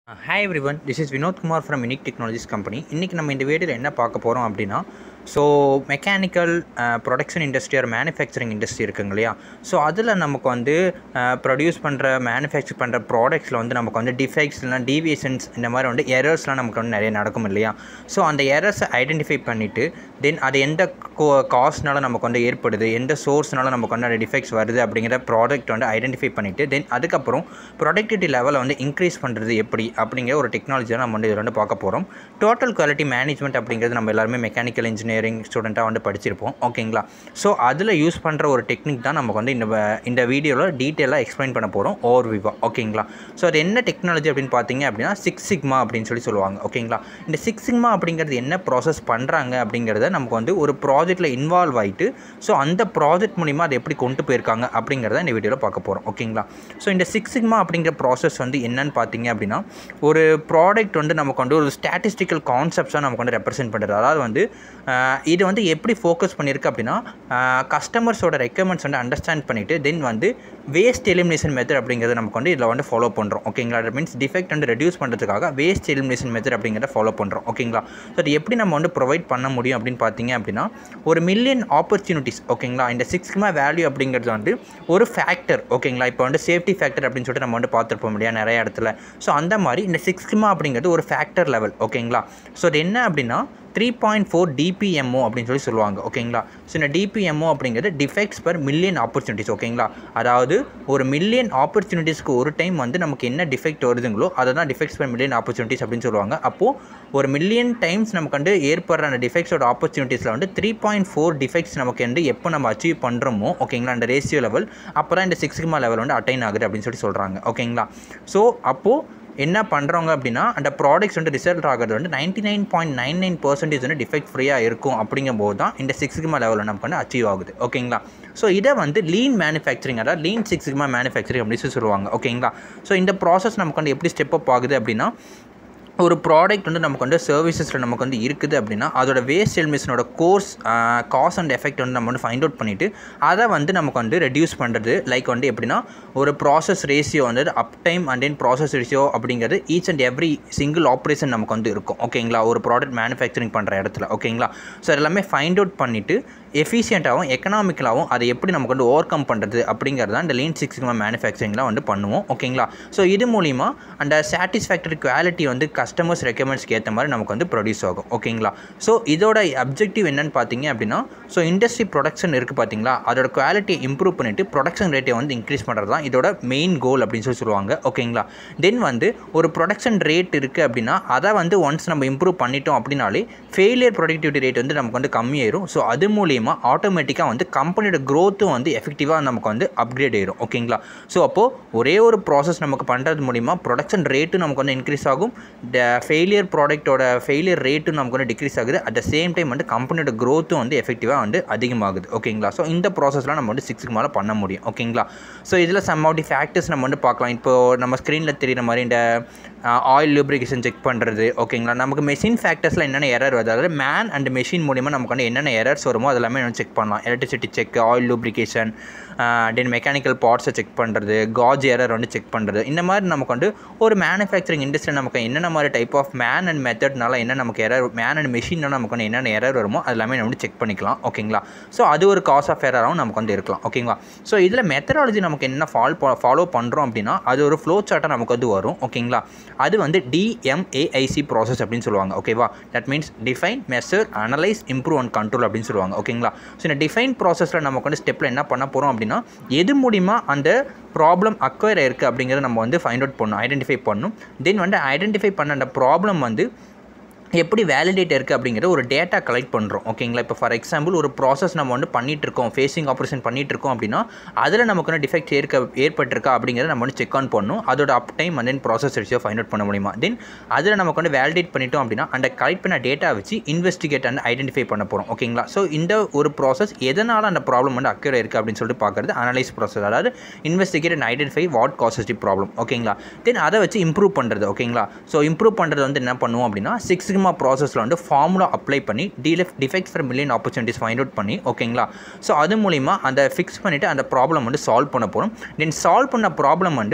hi everyone this is Vinod Kumar from unique technologies company இன்றைக்கி நம்ம இந்த வீடியோவில் என்ன பார்க்க போகிறோம் அப்படின்னா so mechanical production industry or manufacturing industry இருக்குங்க இல்லையா ஸோ அதில் நமக்கு வந்து ப்ரொடியூஸ் பண்ணுற மேனுஃபேக்சர் பண்ணுற ப்ராடக்ட்ஸில் வந்து நமக்கு வந்து டிஃபெக்ட்ஸ் இல்லைனா டீவியேஷன்ஸ் இந்த மாதிரி வந்து எரர்ஸ்லாம் நமக்கு வந்து நிறைய நடக்கும் இல்லையா ஸோ அந்த எரர்ஸை ஐடென்டிஃபை பண்ணிவிட்டு தென் அது எந்த காஸ்ட்னால நமக்கு வந்து ஏற்படுது எந்த சோர்ஸ்னால நமக்கு வந்து அந்த டிஃபெக்ட்ஸ் வருது அப்படிங்கிற ப்ராடக்ட் வந்து ஐடென்டிஃபை பண்ணிவிட்டு தென் அதுக்கப்புறம் ப்ரொடக்டிவிட்டி லெவலை வந்து இன்க்ரீஸ் பண்ணுறது எப்படி அப்படிங்கிற ஒரு டெக்னாலஜியை நம்ம வந்து இதில் வந்து பார்க்க போகிறோம் டோட்டல் குவாலிட்டி மேனேஜ்மெண்ட் அப்படிங்கிறது நம்ம எல்லாருமே மெக்கானிக்கல் இன்ஜினியரிங் ஸ்டூடெண்ட்டாக வந்து படிச்சிருப்போம் ஓகேங்களா ஸோ அதில் யூஸ் பண்ணுற ஒரு டெக்னிக் தான் நமக்கு வந்து இந்த வ- இந்த வீடியோவில் டீட்டெயிலாக எக்ஸ்பிளைன் பண்ண போகிறோம் ஓவர் விவா ஓகேங்களா ஸோ அது என்ன டெக்னாலஜி அப்படின்னு பார்த்தீங்க அப்படின்னா சிக்ஸ் சிக்மா அப்படின்னு சொல்லி சொல்லுவாங்க ஓகேங்களா இந்த சிக்ஸ் சிக்மா அப்படிங்கிறது என்ன ப்ராசஸ் பண்ணுறாங்க அப்படிங்கிறத நமக்கு வந்து ஒரு ப்ராஜெக்ட்டில் இன்வால்வ் ஆகிட்டு ஸோ அந்த ப்ராஜெக்ட் மூலிமா அதை எப்படி கொண்டு போயிருக்காங்க அப்படிங்கிறத இந்த வீடியோவில் பார்க்க போகிறோம் ஓகேங்களா ஸோ இந்த சிக்ஸ் சிக்மா அப்படிங்கிற ப்ராசஸ் வந்து என்னன்னு பார்த்தீங்க அப்படின்னா ஒரு ப்ராடக்ட் வந்து நமக்கு வந்து ஒரு ஸ்டாட்டிஸ்டிக்கல் கான்செப்ட்ஸாக நமக்கு வந்து ரெப்ரசென்ட் பண்ணுறது அதாவது வந்து ஆஹ், இது வந்து எப்படி ஃபோக்கஸ் பண்ணியிருக்கு அப்படின்னா கஸ்டமர்ஸோட ரெக்குயர்மெண்ட்ஸ் வந்து அண்டர்ஸ்டாண்ட் பண்ணிவிட்டு தென் வந்து வேஸ்ட் எலிமினேஷன் மெத்தட் அப்படிங்கிறத நமக்கு வந்து இதில் வந்து ஃபாலோ பண்ணுறோம் ஓகேங்களா தட் மீன்ஸ் டிஃபெக்ட் வந்து ரெடியூஸ் பண்ணுறதுக்காக வேஸ்ட் எலிமினேஷன் மெத்தட் அப்படிங்கிறத ஃபாலோ பண்ணுறோம் ஓகேங்களா ஸோ அது எப்படி நம்ம வந்து ப்ரொவைட் பண்ண முடியும் அப்படின்னு பார்த்தீங்க அப்படின்னா ஒரு மில்லியன் ஆப்பர்ச்சுனிட்டிஸ் ஓகேங்களா இந்த சிக்ஸ்மா வேல்யூ அப்படிங்கிறது வந்து ஒரு ஃபேக்டர் ஓகேங்களா இப்போ வந்து சேஃப்டி ஃபேக்டர் அப்படின்னு சொல்லிட்டு நம்ம வந்து பார்த்துருப்போம் இல்லையா நிறைய இடத்துல ஸோ அந்த மாதிரி இந்த சிக்ஸ்மா அப்படிங்கிறது ஒரு ஃபேக்டர் லெவல் ஓகேங்களா ஸோ அது என்ன அப்படின்னா த்ரீ பாயிண்ட் ஃபோர் டிபிஎம்ஓ அப்படின்னு சொல்லி சொல்லுவாங்க ஓகேங்களா ஸோ இந்த டிபிஎம்ஓ அப்படிங்கிறது டிஃபெக்ட்ஸ் பர் மில்லியன் ஆப்பர்ச்சுனிட்டிஸ் ஓகேங்களா அதாவது ஒரு மில்லியன் ஆப்பர்ச்சுனிட்டிஸ்க்கு ஒரு டைம் வந்து நமக்கு என்ன டிஃபெக்ட் வருதுங்களோ அதை தான் டிஃபெக்ட்ஸ் பர் மில்லியன் ஆப்பர்ச்சுனிட்டிஸ் அப்படின்னு சொல்லுவாங்க அப்போது ஒரு மில்லியன் டைம்ஸ் நமக்கு வந்து ஏற்படுற அந்த டிஃபெக்ட்ஸோட ஆப்பர்ச்சுனிட்டிஸில் வந்து த்ரீ பாயிண்ட் ஃபோர் டிஃபெக்ட்ஸ் நமக்கு வந்து எப்போ நம்ம அச்சீவ் பண்ணுறோமோ ஓகேங்களா அந்த ரேஷியோ லெவல் அப்போ தான் இந்த சிக்ஸ் சிக்மா லெவல் வந்து அட்டைன் ஆகுது அப்படின்னு சொல்லி சொல்கிறாங்க ஓகேங்களா ஸோ அப்போது என்ன பண்ணுறவங்க அப்படின்னா அந்த ப்ராடக்ட்ஸ் வந்து ரிசல்ட் ஆகிறது வந்து ninety nine point nine nine percentage வந்து டிஃபெக்ட் ஃப்ரீயாக இருக்கும் அப்படிங்கும்போது தான் இந்த சிக்ஸ் சிக்மா லெவலில் நமக்கு வந்து அச்சீவ் ஆகுது ஓகேங்களா ஸோ இதை வந்து லீன் மேனுஃபேக்சரிங் அதாவது லீன் சிக்ஸ் சிக்மா மேனுஃபேக்சரிங் அப்படின்னு சொல்லி சொல்லுவாங்க ஓகேங்களா ஸோ இந்த ப்ராசஸ் நமக்கு வந்து எப்படி ஸ்டெப் அப் ஆகுது அப்படின்னா ஒரு ப்ராடக்ட் வந்து நமக்கு வந்து சர்வீசஸில் நமக்கு வந்து இருக்குது அப்படின்னா அதோட வேஸ்ட் எலிமினேஷனோட கோர்ஸ் காஸ் அண்ட் எஃபெக்ட் வந்து நம்ம வந்து ஃபைண்ட் அவுட் பண்ணிவிட்டு அதை வந்து நமக்கு வந்து ரெடியூஸ் பண்ணுறது லைக் வந்து எப்படின்னா ஒரு ப்ராசஸ் ரேஷியோ வந்து அப் time and then process ratio அப்படிங்கிறது each and every single operation நமக்கு வந்து இருக்கும் ஓகேங்களா ஒரு ப்ராடக்ட் மேனுஃபேக்சரிங் பண்ணுற இடத்துல ஓகேங்களா ஸோ எல்லாமே ஃபைண்ட் அவுட் பண்ணிவிட்டு எஃபிஷியண்ட்டாகவும் எக்கனாமிக்கலாகவும் அதை எப்படி நமக்கு வந்து ஓவர் கம் பண்ணுறது அப்படிங்கிறது தான் இந்த லீன் சிக்ஸ் சிக்மா மேனுஃபேக்சரிங்லாம் வந்து பண்ணுவோம் ஓகேங்களா ஸோ இது மூலிமா அந்த சாட்டிஸ்ஃபேக்டரி குவாலிட்டி வந்து கஸ்டமர்ஸ் ரெக்கமெண்ட்ஸ்க்கு ஏற்ற மாதிரி நமக்கு வந்து ப்ரொடியூஸ் ஆகும் ஓகேங்களா ஸோ இதோட அப்ஜெக்டிவ் என்னன்னு பார்த்தீங்க அப்படின்னா ஸோ இண்டஸ்ட்ரி ப்ரொடக்ஷன் இருக்குது பார்த்தீங்களா அதோட குவாலிட்டியை இம்ப்ரூவ் பண்ணிவிட்டு ப்ரொடக்ஷன் ரேட்டை வந்து இன்க்ரீஸ் பண்ணுறது தான் இதோட மெயின் கோல் அப்படின்னு சொல்லி சொல்லுவாங்க ஓகேங்களா தென் வந்து ஒரு ப்ரொடக்ஷன் ரேட் இருக்குது அப்படின்னா அதை வந்து ஒன்ஸ் நம்ம இம்ப்ரூவ் பண்ணிட்டோம் அப்படின்னாலே ஃபெயிலியர் ப்ரொடக்டிவிட்டி ரேட் வந்து நமக்கு வந்து கம்மியாயிரும் ஸோ அது மூலியமா ஆட்டோமேட்டிக்காக வந்து கம்பெனியோட க்ரோத்தும் வந்து எஃபெக்டிவாக நமக்கு வந்து அப்கிரேட் ஆயிரும் ஓகேங்களா ஸோ அப்போது ஒரே ஒரு ப்ராசஸ் நமக்கு பண்ணுறது மூலிமா ப்ரொடக்ஷன் ரேட்டும் நமக்கு வந்து இன்க்ரீஸ் ஆகும் ஃபெயிலியர் ப்ராடக்ட்டோட ஃபெயிலியர் ரேட்டும் நமக்கு வந்து டிக்ரீஸ் ஆகுது அட் த சேம் டைம் வந்து கம்பெனியோட க்ரோத்தும் வந்து எஃபெக்டிவாக வந்து அதிகமாகுது ஓகேங்களா ஸோ இந்த ப்ராசஸ்லாம் நம்ம வந்து சிக்ஸ்க்கு மேலே பண்ண முடியும் ஓகேங்களா ஸோ இதில் சம் ஆஃப் தி ஃபேக்டர்ஸ் நம்ம வந்து பார்க்கலாம் இப்போ நம்ம ஸ்க்ரீனில் தெரியுற மாதிரி இந்த ஆயில் லூப்ரிகேஷன் செக் பண்ணுறது ஓகேங்களா நமக்கு மெஷின் ஃபேக்டர்ஸில் என்னென்ன எரர் வருது அதாவது மேன் அண்ட் மெஷின் மூலிமா நமக்கு வந்து என்னென்ன எரர்ஸ் வருமோ அது எல்லாமே நம்ம செக் பண்ணலாம் electricity check oil lubrication then mechanical பார்ட்ஸை செக் பண்ணுறது காஜ் எரர் வந்து செக் பண்ணுறது இந்த மாதிரி நமக்கு வந்து ஒரு மேனுஃபேக்சரிங் இண்டஸ்ட்ரியில் நமக்கு என்னென்ன மாதிரி டைப் ஆஃப் மேன் அண்ட் மெத்தட்னால என்ன நமக்கு எரர் மேன் அண்ட் மெஷின்னால நமக்கு வந்து என்னென்ன எரர் வருமோ அது எல்லாமே நம்ம வந்து செக் பண்ணிக்கலாம் ஓகேங்களா ஸோ அது ஒரு காஸ் ஆஃப் எரராகவும் நமக்கு வந்து இருக்கலாம் ஓகேங்களா ஸோ இதில் மெத்தடாலஜி நமக்கு என்ன ஃபால் ஃபாலோ பண்ணுறோம் அப்படின்னா அது ஒரு ஃப்ளோ சார்ட்டாக நமக்கு வந்து வரும் ஓகேங்களா அது வந்து டிஎம்ஏஐசி ப்ராசஸ் அப்படின்னு சொல்லுவாங்க ஓகேவா that means define measure analyse improve and control அப்படின்னு சொல்லுவாங்க ஓகேங்களா ஸோ இந்த டிஃபைன் ப்ராசஸில் நமக்கு வந்து ஸ்டெப்பில் என்ன பண்ண போகிறோம் அப்படின்னா எது மூலிமா அந்த ப்ராப்ளம் அக்வயர் ஆயிருக்கு அப்படிங்கிறத நம்ம வந்து ஃபைண்ட் அவுட் பண்ணணும் ஐடென்டிஃபை பண்ணணும் தென் வந்து ஐடென்டிஃபை பண்ண அந்த ப்ராப்ளம் வந்து எப்படி வேலிடேட் இருக்குது அப்படிங்கிற ஒரு டேட்டா கலெக்ட் பண்ணுறோம் ஓகேங்களா இப்போ ஃபார் எக்ஸாம்பிள் ஒரு ப்ராசஸ் நம்ம வந்து பண்ணிட்டு இருக்கோம் ஃபேஸிங் ஆப்ரேஷன் பண்ணிட்டு இருக்கோம் அப்படின்னா அதில் நமக்கு வந்து டிஃபெக்ட் ஏற்க ஏற்பட்டிருக்கா அப்படிங்கிறத நம்ம வந்து செக் ஆன் பண்ணணும் அதோட அப் time and then process ratio find out பண்ண முடியுமா தென் அதில் நமக்கு வந்து வேலிடேட் பண்ணிட்டோம் அப்படின்னா அந்த கலெக்ட் பண்ண டேட்டா வச்சு இன்வெஸ்டிகேட் அண்ட் ஐடென்டிஃபை பண்ண போகிறோம் ஓகேங்களா ஸோ இந்த ஒரு ப்ராசஸ் எதனால் அந்த ப்ராப்ளம் வந்து அக்யூர் இருக்குது அப்படின்னு சொல்லிட்டு பார்க்குறது அனலைஸ் ப்ராசஸ் அதாவது investigate and identify what causes the problem ஓகேங்களா தென் அதை வச்சு இம்ப்ரூவ் பண்ணுறது ஓகேங்களா ஸோ இம்ப்ரூவ் பண்ணுறது வந்து என்ன பண்ணுவோம் அப்படின்னா சிக்ஸ் சிக்மா ப்ராசஸில் வந்து ஃபார்முலா அப்ளை பண்ணி டிலெஃப் defects for million opportunities find out பண்ணி ஓகேங்களா ஸோ அது மூலிமா அந்த ஃபிக்ஸ் பண்ணிவிட்டு அந்த ப்ராப்ளம் வந்து சால்வ் பண்ண போகிறோம் தென் சால்வ் பண்ண ப்ராப்ளம் வந்து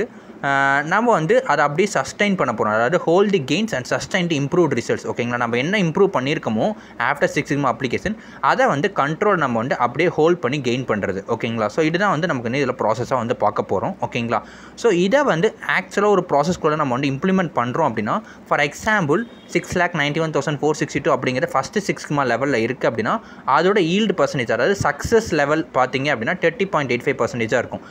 ஆஹ் நம்ம வந்து அதை அப்படியே சஸ்டைன் பண்ண போகிறோம் அதாவது hold the gains and sustain the improved results ஓகேங்களா நம்ம என்ன இம்ப்ரூவ் பண்ணியிருக்கோமோ ஆஃப்டர் சிக்ஸ் சிக்மா அப்ளிகேஷன் அதை வந்து கண்ட்ரோல் நம்ம வந்து அப்படியே ஹோல்ட் பண்ணி கெயின் பண்ணுறது ஓகேங்களா ஸோ இதுதான் வந்து நமக்கு வந்து இதில் ப்ராசஸாக வந்து பார்க்க போகிறோம் ஓகேங்களா ஸோ இதை வந்து ஆக்சுவலாக ஒரு ப்ராசஸ்க்குள்ளே நம்ம வந்து இம்ப்ளிமெண்ட் பண்ணுறோம் அப்படின்னா for example six lakh ninety one thousand four sixty two அப்படிங்கிற ஃபஸ்ட்டு சிக்ஸ் சிக்மா லெவலில் இருக்குது அப்படின்னா அதோட ஈல்டு பர்சன்டேஜ் அதாவது சக்ஸஸ் லெவல் பார்த்தீங்க அப்படின்னா தேர்ட்டி பாயிண்ட் எயிட் ஃபைவ் பர்சன்டேஜாக இருக்கும்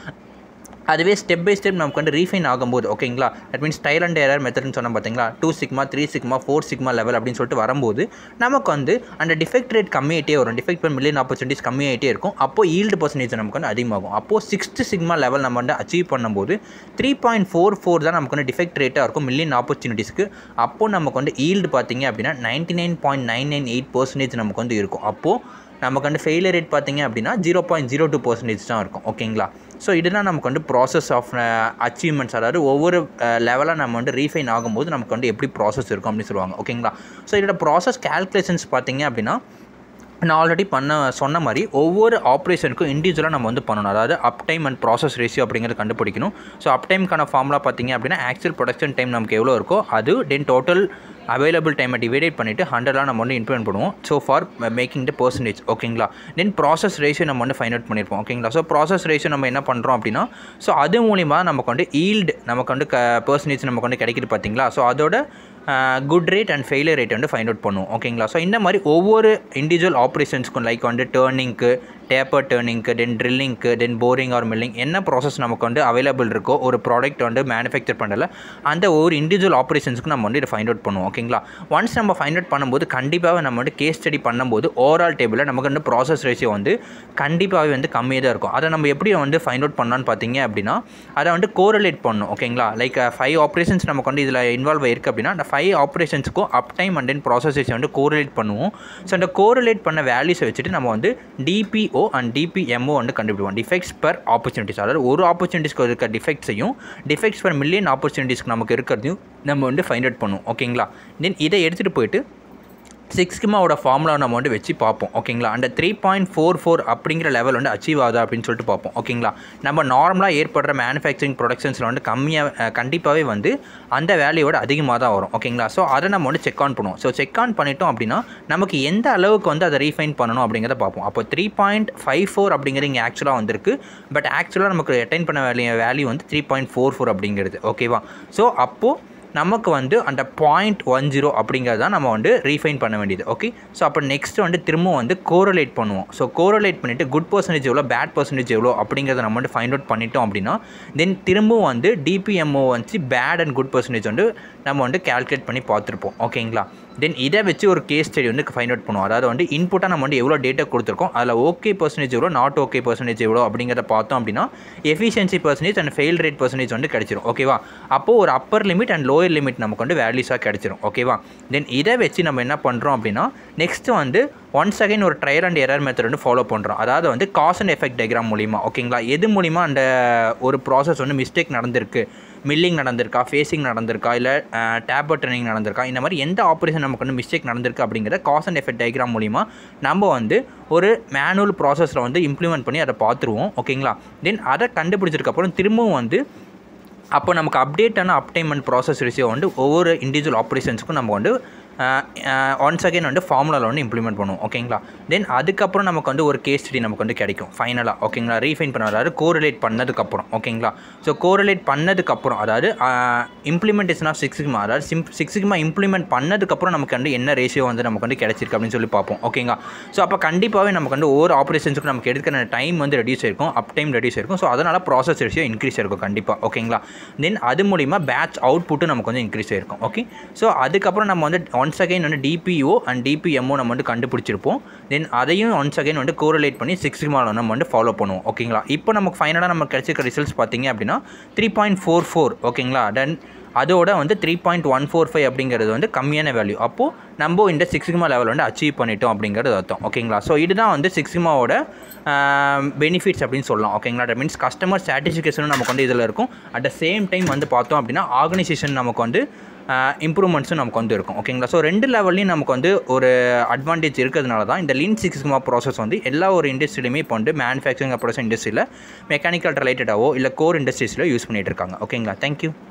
அதுவே ஸ்டெப் பை ஸ்டெப் நமக்கு வந்து ரீஃபைன் ஆகும்போது ஓகேங்களா that means trial and error மெத்தட்னு சொன்னால் பார்த்தீங்களா two sigma three sigma four sigma level அப்படின்னு சொல்லிட்டு வரும்போது நமக்கு வந்து அந்த டிஃபெக்ட் ரேட் கம்மியாகிட்டே வரும் டிஃபெக்ட் per மில்லியன் ஆப்பர்ச்சுனிட்டிஸ் கம்மியாகிட்டே இருக்கும் அப்போ ஈல்டு பர்சன்டேஜ் நமக்கு வந்து அதிகமாகும் அப்போது சிக்ஸ்த்து சிக்மா லெவல் நம்ம வந்து அச்சீவ் பண்ணும்போது த்ரீ பாயிண்ட் ஃபோர் ஃபோர் தான் நமக்கு வந்து டிஃபெக்ட் ரேட்டாக இருக்கும் மில்லியன் ஆப்பர்ச்சுனிட்டிஸ்க்கு அப்போது நமக்கு வந்து ஈல்டு பார்த்தீங்க அப்படின்னா ninety nine point nine nine eight percentage நமக்கு வந்து இருக்கும் அப்போது நமக்கு வந்து ஃபெயிலியர் ரேட் பார்த்தீங்க அப்படின்னா zero point zero two percentage தான் இருக்கும் ஓகேங்களா ஸோ இதுதான் நமக்கு வந்து ப்ராசஸ் ஆஃப் அச்சீவ்மெண்ட்ஸ் அதாவது ஒவ்வொரு லெவலாக நம்ம வந்து ரீஃபைன் ஆகும்போது நமக்கு வந்து எப்படி ப்ராசஸ் இருக்கும் அப்படின்னு சொல்லுவாங்க ஓகேங்களா ஸோ இதோட ப்ராசஸ் கேல்குலேஷன்ஸ் பார்த்தீங்க அப்படின்னா நான் ஆல்ரெடி பண்ண சொன்ன மாதிரி ஒவ்வொரு ஆப்ரேஷனுக்கும் இண்டிவிஜுவலாக நம்ம வந்து பண்ணணும் அதாவது up time and process ratio அப்படிங்கிறது கண்டுபிடிக்கணும் ஸோ அப் டைம்க்கான ஃபார்முலா பார்த்தீங்க அப்படின்னா ஆக்சுவல் ப்ரொடக்ஷன் டைம் நமக்கு எவ்வளோ இருக்கோ அது தென் டோட்டல் அவைலபிள் டைமை டிவைடேட் பண்ணிவிட்டு ஹண்ட்ரடாக நம்ம வந்து இம்ப்ளிமெண்ட் பண்ணுவோம் so for making the percentage ஓகேங்களா தென் ப்ராசஸ் ரேஷியோ நம்ம வந்து ஃபைண்ட் அவுட் பண்ணியிருப்போம் ஓகேங்களா ஸோ ப்ராசஸ் ரேஷியோ நம்ம என்ன பண்ணுறோம் அப்படின்னா ஸோ அது மூலிமா நமக்கு வந்து ஈல்டு நமக்கு வந்து க பர்சன்டேஜ் நமக்கு வந்து கிடைக்குது பார்த்தீங்களா ஸோ அதோட good rate and failure rate வந்து ஃபைண்ட் அவுட் பண்ணுவோம் ஓகேங்களா ஸோ இந்த மாதிரி ஒவ்வொரு இண்டிவிஜுவல் ஆப்ரேஷன்ஸ்க்கும் லைக் வந்து டேர்னிங்க்கு டேப்பர் டேர்னிங்க்கு தென் ட்ரில்லிங்க்கு தென் போரிங் ஆர் மில்லிங் என்ன ப்ராசஸ் நமக்கு வந்து அவைலபிள் இருக்கோ ஒரு ப்ராடக்ட் வந்து மேனுஃபேக்சர் பண்ணல அந்த ஒவ்வொரு இண்டிவிஜுவல் ஆப்ரேஷன்ஸ்க்கு நம்ம வந்து இதை ஃபைண்ட் அவுட் பண்ணுவோம் ஓகேங்களா ஒன்ஸ் நம்ம ஃபைண்ட் அவுட் பண்ணும்போது கண்டிப்பாக நம்ம வந்து கேஸ் ஸ்டடி பண்ணும்போது ஓவரால் டேபிளில் நமக்கு வந்து ப்ராசஸ் ரேஷியோ வந்து கண்டிப்பாகவே வந்து கம்மியாக தான் இருக்கும் அதை நம்ம எப்படி வந்து ஃபைண்ட் அவுட் பண்ணலான்னு பார்த்தீங்க அப்படின்னா அதை வந்து கோரிலேட் பண்ணணும் ஓகேங்களா லைக் ஃபைவ் ஆப்ரேஷன்ஸ் நமக்கு வந்து இதில் இன்வால்வ் ஆயிருக்கு அப்படின்னா அந்த ஃபைவ் ஆப்ரேஷன்ஸுக்கும் up time and then process ratio வந்து கோரிலேட் பண்ணுவோம் ஸோ அந்த கோரிலேட் பண்ண வேல்யூஸை வச்சுட்டு நம்ம வந்து டிபிஓ அண்ட் டிபிஎம்ஓ வந்து கண்டுபிடிப்போம் டிஃபெக்ட்ஸ் பர் ஆப்பர்ச்சுனிட்டிஸ் அதாவது ஒரு ஆப்பர்ச்சுனிட்டிஸ்க்கு இருக்க டிஃபெக்ட்ஸையும் டிஃபெக்ட்ஸ் பர் மில்லியன் ஆப்பர்ச்சுனிட்டிஸ்க்கு நமக்கு இருக்கிறதையும் நம்ம வந்து ஃபைண்ட் அவுட் பண்ணுவோம் ஓகேங்களா தென் இதை எடுத்துகிட்டு போயிட்டு சிக்ஸ்கிமாவோட ஃபார்முலா நம்ம வந்து வச்சு பார்ப்போம் ஓகேங்களா அந்த த்ரீ பாயிண்ட் ஃபோர் ஃபோர் அப்படிங்கிற லெவல் வந்து அச்சீவ் ஆகுதா அப்படின்னு சொல்லிட்டு பார்ப்போம் ஓகேங்களா நம்ம நார்மலாக ஏற்படுற மேனுஃபேக்சரிங் ப்ரொடக்ஷன்ஸில் வந்து கம்மியாக கண்டிப்பாகவே வந்து அந்த வேல்யூவோட அதிகமாக தான் வரும் ஓகேங்களா ஸோ அதை நம்ம வந்து செக் ஆன் பண்ணுவோம் ஸோ செக் ஆன் பண்ணிட்டோம் அப்படின்னா நமக்கு எந்த அளவுக்கு வந்து அதை ரீஃபைன் பண்ணணும் அப்படிங்கிறத பார்ப்போம் அப்போ த்ரீ பாயிண்ட் ஃபைவ் ஃபோர் அப்படிங்கிறது இங்கே ஆக்சுவலாக வந்திருக்கு பட் ஆக்சுவலாக நமக்கு அட்டைன் பண்ண வேல்யூ வேல்யூ வந்து த்ரீ பாயிண்ட் ஃபோர் ஃபோர் அப்படிங்கிறது ஓகேவா ஸோ அப்போது நமக்கு வந்து அந்த பாயிண்ட் ஒன் ஜீரோ அப்படிங்கிறது தான் நம்ம வந்து ரீஃபைன் பண்ண வேண்டியது ஓகே ஸோ அப்போ நெக்ஸ்ட் வந்து திரும்பவும் வந்து கோரலேட் பண்ணுவோம் ஸோ கோரலேட் பண்ணிவிட்டு குட் பர்சன்டேஜ் எவ்வளோ பேட் பர்சன்டேஜ் எவ்வளோ அப்படிங்கிறத நம்ம வந்து ஃபைண்ட் அவுட் பண்ணிட்டோம் அப்படின்னா தென் திரும்பவும் வந்து டிபிஎம்ஓ வந்து பேட் அண்ட் குட் பர்சன்டேஜ் வந்து நம்ம வந்து கேல்குலேட் பண்ணி பார்த்துருப்போம் ஓகேங்களா தென் இதை வச்சு ஒரு கேஸ் ஸ்டடி வந்து ஃபைண்ட் அவுட் பண்ணுவோம் அதாவது வந்து இன்புட்டாக நம்ம வந்து எவ்வளோ டேட்டா கொடுத்துருக்கோம் அதில் ஓகே பர்சன்டேஜ் எவ்வளோ நாட் ஓகே பர்சன்டேஜ் எவ்வளோ அப்படிங்கிறத பார்த்தோம் அப்படின்னா efficiency percentage and fail rate percentage வந்து கிடச்சிரும் ஓகேவா அப்போது ஒரு upper limit and lower limit நமக்கு வந்து வேல்யூஸாக கிடச்சிரும் ஓகேவா தென் இதை வச்சு நம்ம என்ன பண்ணுறோம் அப்படின்னா நெக்ஸ்ட்டு வந்து ஒன்ஸ் அகைன் ஒரு ட்ரையல் அண்ட் எரர் மெத்தட் வந்து ஃபாலோ பண்ணுறோம் அதாவது வந்து காஸ் அண்ட் எஃபெக்ட் டயக்ராம் மூலிமா ஓகேங்களா எது மூலிமா அந்த ஒரு ப்ராசஸ் வந்து மிஸ்டேக் நடந்திருக்கு மில்லிங் நடந்திருக்கா ஃபேஸிங் நடந்திருக்கா இல்லை டேப்பர் ட்ரெனிங் நடந்திருக்கா இந்த மாதிரி எந்த ஆப்ரேஷன் நமக்கு வந்து மிஸ்டேக் நடந்திருக்கு அப்படிங்கிற காஸ் அண்ட் எஃபெக்ட் டயக்ராம் மூலிமா நம்ம வந்து ஒரு மேனுவல் ப்ராசஸில் வந்து இம்ப்ளிமெண்ட் பண்ணி அதை பார்த்துருவோம் ஓகேங்களா தென் அதை கண்டுபிடிச்சதுக்கப்புறம் திரும்பவும் வந்து அப்போ நமக்கு அப்டேட்டான அப்டைன்மெண்ட் ப்ராசஸ் ரேஷியோ வந்து ஒவ்வொரு இண்டிவிஜுவல் ஆப்ரேஷன்ஸுக்கும் நம்ம வந்து ஒன்ஸ் அகைன் வந்து ஃபார்முலாவில் வந்து இம்ப்ளிமெண்ட் பண்ணுவோம் ஓகேங்களா தென் அதுக்கப்புறம் நமக்கு வந்து ஒரு கேஸ் ஸ்டடி நமக்கு வந்து கிடைக்கும் ஃபைனலாக ஓகேங்களா ரீஃபைன் பண்ண அதாவது கோரிலேட் பண்ணதுக்கப்புறம் ஓகேங்களா ஸோ கோரிலேட் பண்ணதுக்கப்புறம் அதாவது இம்ப்ளிமெண்டேஷன் ஆஃப் சிக்ஸ் சிக்மா அதாவது சிம் சிக்ஸ் சிக்மா இம்ப்ளிமெண்ட் பண்ணதுக்கப்புறம் நமக்கு வந்து என்ன ரேஷியோ வந்து நமக்கு வந்து கிடைச்சிருக்கு அப்படின்னு சொல்லி பார்ப்போம் ஓகேங்களா ஸோ அப்போ கண்டிப்பாகவே நமக்கு வந்து ஒவ்வொரு ஆப்ரேஷன்ஸுக்கும் நமக்கு எடுக்கிற டைம் வந்து ரெடியூஸ் ஆயிருக்கும் அப் டைம் ரெடியூஸ் ஆயிருக்கும் ஸோ அதனால் ப்ராசஸ் ரேஷியோ இன்க்ரீஸ் ஆயிருக்கும் கண்டிப்பாக ஓகேங்களா தென் அது மூலிமா பேட்ச் அவுட்புட்டும் நமக்கு வந்து இன்க்ரீஸ் ஆயிருக்கும் ஓகே ஸோ அதுக்கப்புறம் நம்ம வந்து ஒன்ஸ் அகைன் வந்து டிபிஓ அண்ட் டிபிஎம்ஓ நம்ம வந்து கண்டுபிடிச்சிருப்போம் தென் அதையும் ஒன்ஸ் அகைன் வந்து கோரிலேட் பண்ணி சிக்ஸ் மாடல் நம்ம வந்து ஃபாலோ பண்ணுவோம் ஓகேங்களா இப்போ நமக்கு ஃபைனலாக நம்ம கிடைச்சிருக்க ரிசல்ட்ஸ் பார்த்தீங்க அப்படின்னா த்ரீ பாயிண்ட் ஃபோர் ஃபோர் ஓகேங்களா தென் அதோட வந்து three point one four five அப்படிங்கிறது வந்து கம்மியான வேல்யூ அப்போது நம்ம இந்த சிக்ஸ் சிக்மா லெவல் வந்து அச்சீவ் பண்ணிட்டோம் அப்படிங்கிறது அர்த்தம் ஓகேங்களா ஸோ இதுதான் வந்து சிக்ஸ் சிக்மாவோட பெனிஃபிட்ஸ் அப்படின்னு சொல்லலாம் ஓகேங்களா தட் மீன்ஸ் கஸ்டமர் சாட்டிஸ்ஃபிகேஷனும் நமக்கு வந்து இதில் இருக்கும் அட் த சேம் டைம் வந்து பார்த்தோம் அப்படின்னா ஆர்கனைசேஷன் நமக்கு வந்து இம்ப்ரூவ்மெண்ட்ஸும் நமக்கு வந்து இருக்கும் ஓகேங்களா ஸோ ரெண்டு லெவல்லையும் நமக்கு வந்து ஒரு அட்வான்டேஜ் இருக்கிறதுனால தான் இந்த லீன் சிக்ஸ் சிக்மா ப்ராசஸ் வந்து எல்லா ஒரு இண்டஸ்ட்ரியிலுமே இப்போ வந்து மேனுஃபேக்சரிங் ப்ராசஸ் இண்டஸ்ட்ரியில் மெக்கானிக்கல் ரிலேட்டடாவோ இல்லை கோர் இண்டஸ்ட்ரீஸில் யூஸ் பண்ணிகிட்டு இருக்காங்க ஓகேங்களா தேங்க்யூ